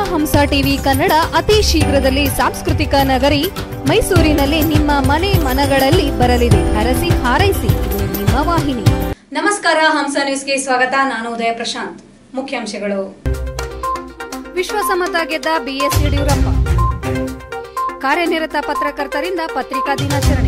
ಹಂಸ TV Kannada ಅತಿ ಶೀಘ್ರದಲ್ಲಿ ಸಾಂಸ್ಕೃತಿಕ ನಗರಿ ಮೈಸೂರಿನಲ್ಲಿ ನಿಮ್ಮ ಮನೆ ಮನಗಳಲ್ಲಿ ಬರಲಿದೆ ಹರಸಿ ಹಾರೈಸಿ ಇದು ನಿಮ್ಮ ವಾಹಿನಿ ನಮಸ್ಕಾರ ಹಂಸ ನ್ಯೂಸ್ಗೆ ಸ್ವಾಗತ ನಾನು ಉದಯ ಪ್ರಶಾಂತ್ ಮುಖ್ಯಾಂಶಗಳು ವಿಶ್ವಾಸಮತ ಗೆದ್ದ ಬಿಎಸ್ ಯಡಿಯೂರಪ್ಪ ಕಾರ್ಯನಿರತ ಪತ್ರಕರ್ತರಿಂದ ಪತ್ರಿಕಾ ದಿನಾಚರಣೆ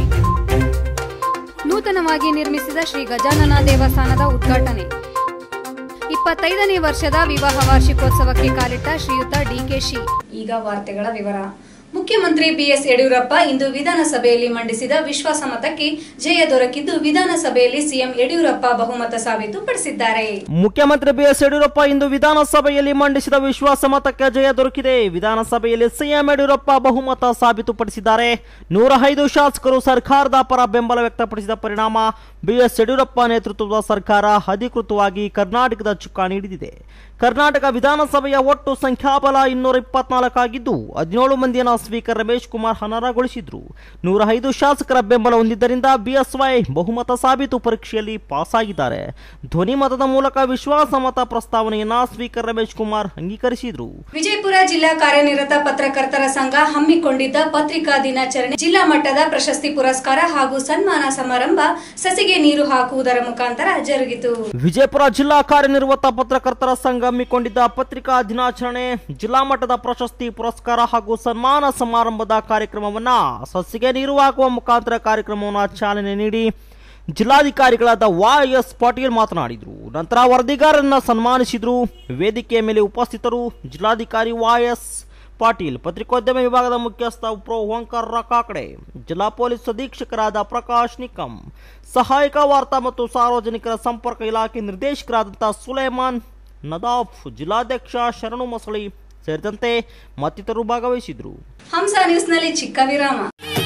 ನೂತನವಾಗಿ ನಿರ್ಮಿಸಿದ ಶ್ರೀ ಗಜಾನನ ದೇವಸ್ಥಾನದ ಉದ್ಘಾಟನೆ ಇಪ್ಪತ್ತೈದನೇ ವರ್ಷದ ವಿವಾಹ ವಾರ್ಷಿಕೋತ್ಸವಕ್ಕೆ ಕಾಲಿಟ್ಟ ಶ್ರೀಯುತ ಡಿಕೆಶಿ ಈಗ ವಾರ್ತೆಗಳ ವಿವರ ಮುಖ್ಯಮಂತ್ರಿ ಬಿಎಸ್ ಯಡಿಯೂರಪ್ಪ ಇಂದು ವಿಧಾನಸಭೆಯಲ್ಲಿ ಮಂಡಿಸಿದ ವಿಶ್ವಾಸಮತಕ್ಕೆ ಜಯ ದೊರಕಿದ್ದು ವಿಧಾನಸಭೆಯಲ್ಲಿ ಸಿಎಂ ಯಡಿಯೂರಪ್ಪ ಬಹುಮತ ಸಾಬೀತುಪಡಿಸಿದ್ದಾರೆ ಮುಖ್ಯಮಂತ್ರಿ ಬಿಎಸ್ ಯಡಿಯೂರಪ್ಪ ಇಂದು ವಿಧಾನಸಭೆಯಲ್ಲಿ ಮಂಡಿಸಿದ ವಿಶ್ವಾಸಮತಕ್ಕೆ ಜಯ ದೊರಕಿದೆ ವಿಧಾನಸಭೆಯಲ್ಲಿ ಸಿಎಂ ಯಡಿಯೂರಪ್ಪ ಬಹುಮತ ಸಾಬೀತುಪಡಿಸಿದ್ದಾರೆ ನೂರ ಐದು ಶಾಸಕರು ಸರ್ಕಾರದ ಪರ ಬೆಂಬಲ ವ್ಯಕ್ತಪಡಿಸಿದ ಪರಿಣಾಮ ಬಿಎಸ್ ಯಡಿಯೂರಪ್ಪ ನೇತೃತ್ವದ ಸರ್ಕಾರ ಅಧಿಕೃತವಾಗಿ ಕರ್ನಾಟಕದ ಚುಕ್ಕಾಣಿ ಹಿಡಿದಿದೆ ಕರ್ನಾಟಕ ವಿಧಾನಸಭೆಯ ಒಟ್ಟು ಸಂಖ್ಯಾಬಲ ಇನ್ನೂರ ಇಪ್ಪತ್ನಾಲ್ಕಾಗಿದ್ದು ಹದಿನೇಳು ಮಂದಿಯನ್ನು ಸ್ಪೀಕರ್ ರಮೇಶ್ ಕುಮಾರ್ ಅನರ್ಹಗೊಳಿಸಿದ್ರು ನೂರ ಐದು ಶಾಸಕರ ಬೆಂಬಲ ಹೊಂದಿದ್ದರಿಂದ ಬಿಎಸ್ವೈ ಬಹುಮತ ಸಾಬೀತು ಪರೀಕ್ಷೆಯಲ್ಲಿ ಪಾಸ್ ಆಗಿದ್ದಾರೆ ಧ್ವನಿ ಮತದ ಮೂಲಕ ವಿಶ್ವಾಸಮತ ಪ್ರಸ್ತಾವನೆಯನ್ನ ಸ್ಪೀಕರ್ ರಮೇಶ್ ಕುಮಾರ್ ಅಂಗೀಕರಿಸಿದ್ರು ವಿಜಯಪುರ ಜಿಲ್ಲಾ ಕಾರ್ಯನಿರತ ಪತ್ರಕರ್ತರ ಸಂಘ ಹಮ್ಮಿಕೊಂಡಿದ್ದ ಪತ್ರಿಕಾ ದಿನಾಚರಣೆ ಜಿಲ್ಲಾ ಮಟ್ಟದ ಪ್ರಶಸ್ತಿ ಪುರಸ್ಕಾರ ಹಾಗೂ ಸನ್ಮಾನ ಸಮಾರಂಭ ಸಸಿಗೆ ನೀರು ಹಾಕುವುದರ ಮುಖಾಂತರ ಜರುಗಿತು ವಿಜಯಪುರ ಜಿಲ್ಲಾ ಕಾರ್ಯನಿರ್ವಹಿತ ಪತ್ರಕರ್ತರ ಸಂಘ ಹಮ್ಮಿಕೊಂಡಿದ್ದ ಪತ್ರಿಕಾ ದಿನಾಚರಣೆ ಜಿಲ್ಲಾ ಮಟ್ಟದ ಪ್ರಶಸ್ತಿ ಪುರಸ್ಕಾರ ಹಾಗೂ ಸನ್ಮಾನ ಸಮಾರಂಭದ ಕಾರ್ಯಕ್ರಮವನ್ನ ಸಸಿಗೆ ನೀರು ಹಾಕುವ ಮುಖಾಂತರ ಕಾರ್ಯಕ್ರಮವನ್ನು ಚಾಲನೆ ನೀಡಿ ಜಿಲ್ಲಾಧಿಕಾರಿಗಳಾದ ವಾಯ್ ಎಸ್ ಪಾಟೀಲ್ ಮಾತನಾಡಿದರು ನಂತರ ವರದಿಗಾರರನ್ನ ಸನ್ಮಾನಿಸಿದ್ರು ವೇದಿಕೆಯ ಮೇಲೆ ಉಪಸ್ಥಿತರು ಜಿಲ್ಲಾಧಿಕಾರಿ ವಾಯ್ ಎಸ್ ಪಾಟೀಲ್ ಪತ್ರಿಕೋದ್ಯಮ ವಿಭಾಗದ ಮುಖ್ಯಸ್ಥ ಪ್ರೊ ಓಂಕಾರ ಕಾಕಡೆ ಜಿಲ್ಲಾ ಪೊಲೀಸ್ ಅಧೀಕ್ಷಕರಾದ ಪ್ರಕಾಶ್ ನಿಕಂ ಸಹಾಯಕ ವಾರ್ತಾ ಮತ್ತು ಸಾರ್ವಜನಿಕರ ಸಂಪರ್ಕ ಇಲಾಖೆ ನಿರ್ದೇಶಕರಾದಂಥ ಸುಲೇಮಾನ್ ನದಾಫ್ ಜಿಲ್ಲಾಧ್ಯಕ್ಷ ಶರಣು ಮೊಸಳಿ ಸೇರಿದಂತೆ ಮತ್ತಿತರರು ಭಾಗವಹಿಸಿದರು ಹಂಸ ನ್ಯೂಸ್ನಲ್ಲಿ ಚಿಕ್ಕ ವಿರಾಮ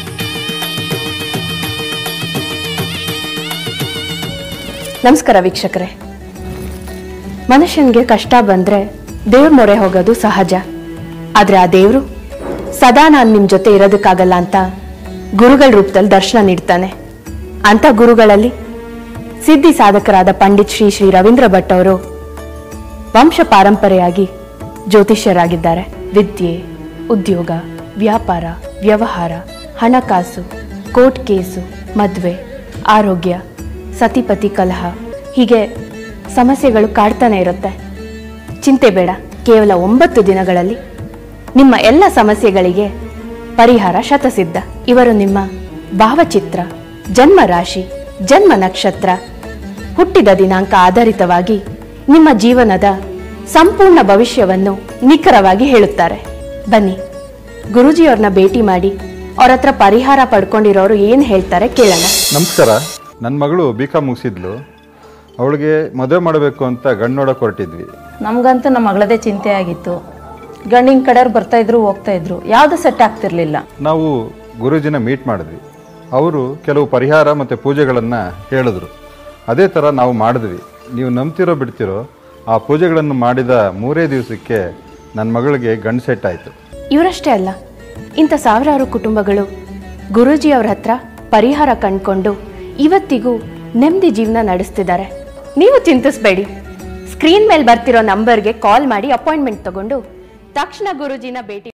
ನಮಸ್ಕಾರ ವೀಕ್ಷಕರೇ ಮನುಷ್ಯನಿಗೆ ಕಷ್ಟ ಬಂದ್ರೆ ದೇವ್ರ ಮೊರೆ ಹೋಗೋದು ಸಹಜ ಆದ್ರೆ ಆ ದೇವ್ರು ಸದಾ ನಾನು ನಿಮ್ ಜೊತೆ ಇರೋದಕ್ಕಾಗಲ್ಲ ಅಂತ ಗುರುಗಳ ರೂಪದಲ್ಲಿ ದರ್ಶನ ನೀಡ್ತಾನೆ ಅಂತ ಗುರುಗಳಲ್ಲಿ ಸಿದ್ಧಿ ಸಾಧಕರಾದ ಪಂಡಿತ್ ಶ್ರೀ ಶ್ರೀ ರವೀಂದ್ರ ಭಟ್ ಅವರು ವಂಶ ಪಾರಂಪರೆಯಾಗಿ ಜ್ಯೋತಿಷ್ಯರಾಗಿದ್ದಾರೆ ವಿದ್ಯೆ ಉದ್ಯೋಗ ವ್ಯಾಪಾರ ವ್ಯವಹಾರ ಹಣಕಾಸು ಕೋರ್ಟ್ ಕೇಸು ಮದುವೆ ಆರೋಗ್ಯ ಸತಿಪತಿ ಕಲಹ ಹೀಗೆ ಸಮಸ್ಯೆಗಳು ಕಾಡ್ತಾನೆ ಇರುತ್ತೆ ಚಿಂತೆ ಬೇಡ ಕೇವಲ ಒಂಬತ್ತು ದಿನಗಳಲ್ಲಿ ನಿಮ್ಮ ಎಲ್ಲ ಸಮಸ್ಯೆಗಳಿಗೆ ಪರಿಹಾರ ಶತಸಿದ್ಧ ಇವರು ನಿಮ್ಮ ಭಾವಚಿತ್ರ ಜನ್ಮ ರಾಶಿ ಜನ್ಮ ನಕ್ಷತ್ರ ಹುಟ್ಟಿದ ದಿನಾಂಕ ಆಧಾರಿತವಾಗಿ ನಿಮ್ಮ ಜೀವನದ ಸಂಪೂರ್ಣ ಭವಿಷ್ಯವನ್ನು ನಿಖರವಾಗಿ ಹೇಳುತ್ತಾರೆ ಬನ್ನಿ ಗುರೂಜಿಯವ್ರನ್ನ ಭೇಟಿ ಮಾಡಿ ಅವ್ರ ಹತ್ರ ಪರಿಹಾರ ಪಡ್ಕೊಂಡಿರೋರು ಏನು ಹೇಳ್ತಾರೆ ಕೇಳೋಣ ನಮಸ್ಕಾರ ನನ್ನ ಮಗಳು ಬಿ ಕಾಮ್ ಮುಗಿಸಿದ್ಲು ಅವಳಿಗೆ ಮದುವೆ ಮಾಡಬೇಕು ಅಂತ ಗಂಡು ನೋಡೋಕೆ ಹೊರಟಿದ್ವಿ ನಮಗಂತೂ ನಮ್ಮ ಮಗಳದೇ ಚಿಂತೆ ಆಗಿತ್ತು ಗಂಡಿನ ಕಡೆಯವ್ರು ಬರ್ತಾ ಇದ್ರು ಹೋಗ್ತಾ ಇದ್ರು ಯಾವುದು ಸೆಟ್ ಆಗ್ತಿರ್ಲಿಲ್ಲ ನಾವು ಗುರೂಜಿನ ಮೀಟ್ ಮಾಡಿದ್ವಿ ಅವರು ಕೆಲವು ಪರಿಹಾರ ಮತ್ತು ಪೂಜೆಗಳನ್ನು ಹೇಳಿದ್ರು ಅದೇ ಥರ ನಾವು ಮಾಡಿದ್ವಿ ನೀವು ನಂಬ್ತಿರೋ ಬಿಡ್ತಿರೋ ಆ ಪೂಜೆಗಳನ್ನು ಮಾಡಿದ ಮೂರೇ ದಿವಸಕ್ಕೆ ನನ್ನ ಮಗಳಿಗೆ ಗಂಡು ಸೆಟ್ ಆಯಿತು ಇವರಷ್ಟೇ ಅಲ್ಲ ಇಂಥ ಸಾವಿರಾರು ಕುಟುಂಬಗಳು ಗುರೂಜಿ ಅವ್ರ ಹತ್ರ ಪರಿಹಾರ ಕಂಡ್ಕೊಂಡು ಇವತ್ತಿಗೂ ನೆಮ್ಮದಿ ಜೀವನ ನಡೆಸ್ತಿದ್ದಾರೆ ನೀವು ಚಿಂತಿಸ್ಬೇಡಿ ಸ್ಕ್ರೀನ್ ಮೇಲೆ ಬರ್ತಿರೋ ನಂಬರ್ಗೆ ಕಾಲ್ ಮಾಡಿ ಅಪಾಯಿಂಟ್ಮೆಂಟ್ ತಗೊಂಡು ತಕ್ಷಣ ಗುರೂಜಿನ ಭೇಟಿ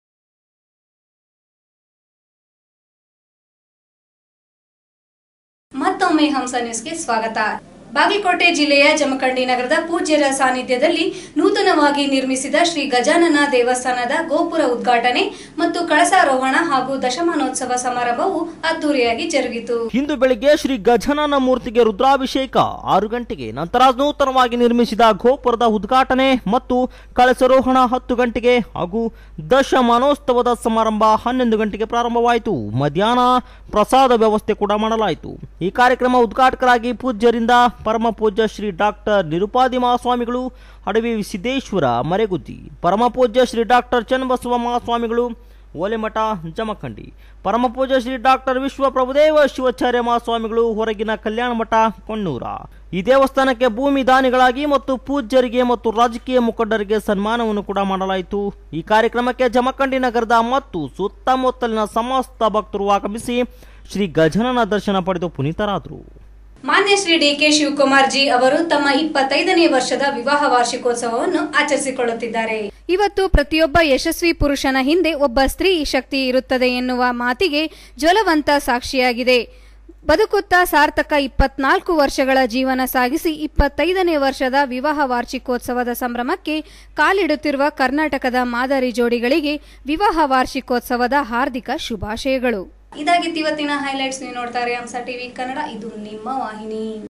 ಮತ್ತೊಮ್ಮೆ ಹಂಸ ನ್ಯೂಸ್ಗೆ ಸ್ವಾಗತ ಬಾಗಲಕೋಟೆ ಜಿಲ್ಲೆಯ ಜಮಖಂಡಿ ನಗರದ ಪೂಜ್ಯರ ಸಾನ್ನಿಧ್ಯದಲ್ಲಿ ನೂತನವಾಗಿ ನಿರ್ಮಿಸಿದ ಶ್ರೀ ಗಜಾನನ ದೇವಸ್ಥಾನದ ಗೋಪುರ ಉದ್ಘಾಟನೆ ಮತ್ತು ಕಳಸಾರೋಹಣ ಹಾಗೂ ದಶಮಾನೋತ್ಸವ ಸಮಾರಂಭವು ಅದ್ದೂರಿಯಾಗಿ ಜರುಗಿತು ಇಂದು ಬೆಳಿಗ್ಗೆ ಶ್ರೀ ಗಜಾನನ ಮೂರ್ತಿಗೆ ರುದ್ರಾಭಿಷೇಕ ಆರು ಗಂಟೆಗೆ ನಂತರ ನೂತನವಾಗಿ ನಿರ್ಮಿಸಿದ ಗೋಪುರದ ಉದ್ಘಾಟನೆ ಮತ್ತು ಕಳಸರೋಹಣ ಹತ್ತು ಗಂಟೆಗೆ ಹಾಗೂ ದಶಮಾನೋತ್ಸವದ ಸಮಾರಂಭ ಹನ್ನೊಂದು ಗಂಟೆಗೆ ಪ್ರಾರಂಭವಾಯಿತು ಮಧ್ಯಾಹ್ನ ಪ್ರಸಾದ ವ್ಯವಸ್ಥೆ ಕೂಡ ಮಾಡಲಾಯಿತು ಈ ಕಾರ್ಯಕ್ರಮ ಉದ್ಘಾಟಕರಾಗಿ ಪೂಜ್ಯರಿಂದ ಪರಮ ಪೂಜ್ಯ ಶ್ರೀ ಡಾಕ್ಟರ್ ನಿರುಪಾದಿ ಮಹಾಸ್ವಾಮಿಗಳು ಅಡವಿ ಸಿದ್ದೇಶ್ವರ ಮರೆಗುದ್ದಿ ಪರಮ ಪೂಜ್ಯ ಶ್ರೀ ಡಾಕ್ಟರ್ ಚನ್ನಬಸವ ಮಹಾಸ್ವಾಮಿಗಳು ಓಲೆಮಠ ಜಮಖಂಡಿ ಪರಮ ಪೂಜ್ಯ ಶ್ರೀ ಡಾಕ್ಟರ್ ವಿಶ್ವಪ್ರಭುದೇವ ಶಿವಾಚಾರ್ಯ ಮಹಾಸ್ವಾಮಿಗಳು ಹೊರಗಿನ ಕಲ್ಯಾಣ ಮಠ ಕೊಣ್ಣೂರ ಈ ದೇವಸ್ಥಾನಕ್ಕೆ ಭೂಮಿ ದಾನಿಗಳಾಗಿ ಮತ್ತು ಪೂಜ್ಯರಿಗೆ ಮತ್ತು ರಾಜಕೀಯ ಮುಖಂಡರಿಗೆ ಸನ್ಮಾನವನ್ನು ಕೂಡ ಮಾಡಲಾಯಿತು ಈ ಕಾರ್ಯಕ್ರಮಕ್ಕೆ ಜಮಖಂಡಿ ನಗರದ ಮತ್ತು ಸುತ್ತಮುತ್ತಲಿನ ಸಮಸ್ತ ಭಕ್ತರು ಆಗಮಿಸಿ ಶ್ರೀ ಗಜನನ ದರ್ಶನ ಪಡೆದು ಪುನೀತರಾದರು ಮಾನ್ಯ ಶ್ರೀ ಡಿ ಕೆ ಶಿವಕುಮಾರ್ ಜಿ ಅವರು ತಮ್ಮ ಇಪ್ಪತ್ತೈದನೇ ವರ್ಷದ ವಿವಾಹ ವಾರ್ಷಿಕೋತ್ಸವವನ್ನು ಆಚರಿಸಿಕೊಳ್ಳುತ್ತಿದ್ದಾರೆ ಇವತ್ತು ಪ್ರತಿಯೊಬ್ಬ ಯಶಸ್ವಿ ಪುರುಷನ ಹಿಂದೆ ಒಬ್ಬ ಸ್ತ್ರೀ ಶಕ್ತಿ ಇರುತ್ತದೆ ಎನ್ನುವ ಮಾತಿಗೆ ಜ್ವಲವಂತ ಸಾಕ್ಷಿಯಾಗಿದೆ ಬದುಕುತ್ತಾ ಸಾರ್ಥಕ ಇಪ್ಪತ್ನಾಲ್ಕು ವರ್ಷಗಳ ಜೀವನ ಸಾಗಿಸಿ ಇಪ್ಪತ್ತೈದನೇ ವರ್ಷದ ವಿವಾಹ ವಾರ್ಷಿಕೋತ್ಸವದ ಸಂಭ್ರಮಕ್ಕೆ ಕಾಲಿಡುತ್ತಿರುವ ಕರ್ನಾಟಕದ ಮಾದರಿ ಜೋಡಿಗಳಿಗೆ ವಿವಾಹ ವಾರ್ಷಿಕೋತ್ಸವದ ಹಾರ್ದಿಕ ಶುಭಾಶಯಗಳು ಇದಾಗಿತ್ತು ಇವತ್ತಿನ ಹೈಲೈಟ್ಸ್ ನೀವು ನೋಡ್ತಾರೆ ಹಂಸ ಟಿವಿ ಕನ್ನಡ ಇದು ನಿಮ್ಮ ವಾಹಿನಿ